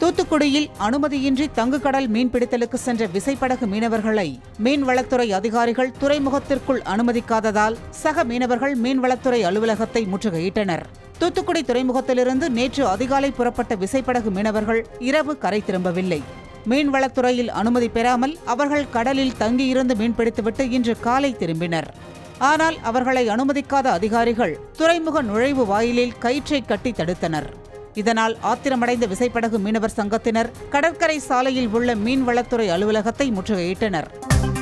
தூத்துக்குடியில் அனுமதியின்றி தங்குகடல் மீன்பிடித்தலுக்கு சென்ற விசைப்படகு மீனவர்களை மீன்வளத்துறை அதிகாரிகள் துறைமுகத்திற்குள் அனுமதிக்காததால் சக மீனவர்கள் மீன்வளத்துறை அலுவலகத்தை முற்றுகையிட்டனர் தூத்துக்குடி துறைமுகத்திலிருந்து நேற்று அதிகாலை புறப்பட்ட விசைப்படகு மீனவர்கள் இரவு கரை திரும்பவில்லை மீன்வளத்துறையில் அனுமதி பெறாமல் அவர்கள் கடலில் தங்கியிருந்து மீன்பிடித்துவிட்டு இன்று காலை திரும்பினர் ஆனால் அவர்களை அனுமதிக்காத அதிகாரிகள் துறைமுக நுழைவு வாயிலில் கயிற்றை கட்டி தடுத்தனர் இதனால் ஆத்திரமடைந்த விசைப்படகு மீனவர் சங்கத்தினர் கடற்கரை சாலையில் உள்ள மீன்வளத்துறை அலுவலகத்தை முற்றுகையிட்டனர்